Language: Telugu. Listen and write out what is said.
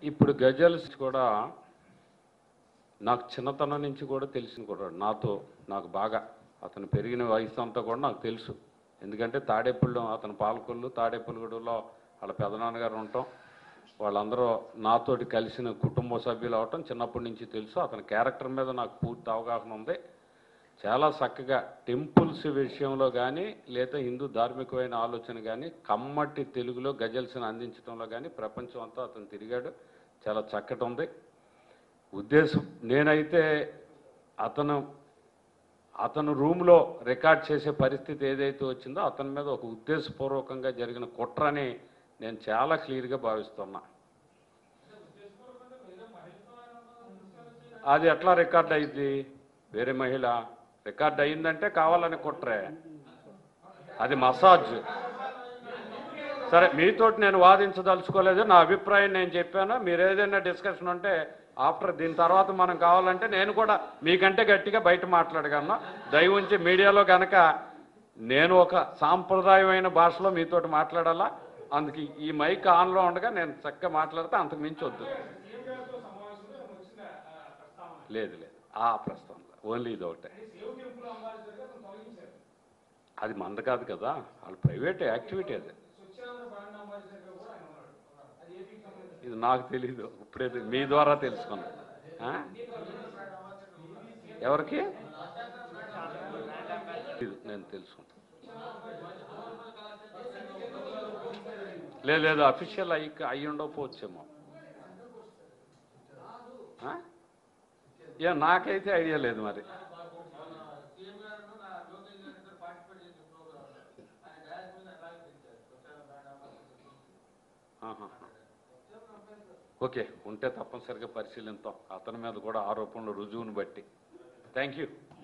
ఇప్పుడు గజల్స్ కూడా నాకు చిన్నతనం నుంచి కూడా తెలిసిన కూడా నాతో నాకు బాగా అతను పెరిగిన వయసు అంతా కూడా నాకు తెలుసు ఎందుకంటే తాడేపల్లి అతను పాలకొల్లు తాడేపల్లిగూడలో వాళ్ళ పెదనాన్నగారు ఉండటం వాళ్ళందరూ నాతోటి కలిసిన కుటుంబ సభ్యులు అవటం చిన్నప్పటి నుంచి తెలుసు అతని క్యారెక్టర్ మీద నాకు పూర్తి అవగాహన ఉంది చాలా చక్కగా టెంపుల్స్ విషయంలో కానీ లేదా హిందూ ధార్మికమైన ఆలోచన కానీ కమ్మటి తెలుగులో గజల్స్ని అందించడంలో కానీ ప్రపంచం అంతా అతను తిరిగాడు చాలా చక్కటి ఉంది ఉద్దేశం నేనైతే అతను అతను రూమ్లో రికార్డ్ చేసే పరిస్థితి ఏదైతే వచ్చిందో అతని మీద ఒక ఉద్దేశపూర్వకంగా జరిగిన కుట్రని నేను చాలా క్లియర్గా భావిస్తున్నా అది ఎట్లా రికార్డ్ అయింది వేరే మహిళ రికార్డ్ అయిందంటే కావాలని కుట్రే అది మసాజ్ సరే మీతోటి నేను వాదించదలుచుకోలేదు నా అభిప్రాయం నేను చెప్పాను మీరు ఏదైనా డిస్కషన్ ఉంటే ఆఫ్టర్ దీని తర్వాత మనం కావాలంటే నేను కూడా మీకంటే గట్టిగా బయట మాట్లాడగలను దయ ఉంచి మీడియాలో కనుక నేను ఒక సాంప్రదాయమైన భాషలో మీతోటి మాట్లాడాలా అందుకు ఈ మైక్ ఆన్లో ఉండగా నేను చక్కగా మాట్లాడితే అంతకు మించి వద్దు లేదు లేదు ఆ ప్రస్తావన ఓన్లీ ఇది ఒకటే అది మంద కాదు కదా వాళ్ళు ప్రైవేట్ యాక్టివిటీ అది ఇది నాకు తెలీదు ఇప్పుడే తె- మీ ద్వారా తెలుసుకున్నా ఆ? ఎవరికి ఇది నేను తెలుసుకున్నా లేదు లేదు అఫీషియల్ అయ్యి అయ్యి ఉండకపోవచ్చేమో ఆ? ఏ నాకైతే ఐడియా లేదు మరి ఆహా. ఓకే ఉంటే తప్పనిసరిగా పరిశీలిద్దాం అతని మీద కూడా ఆరోపణలు రుజువును బట్టి థ్యాంక్ యూ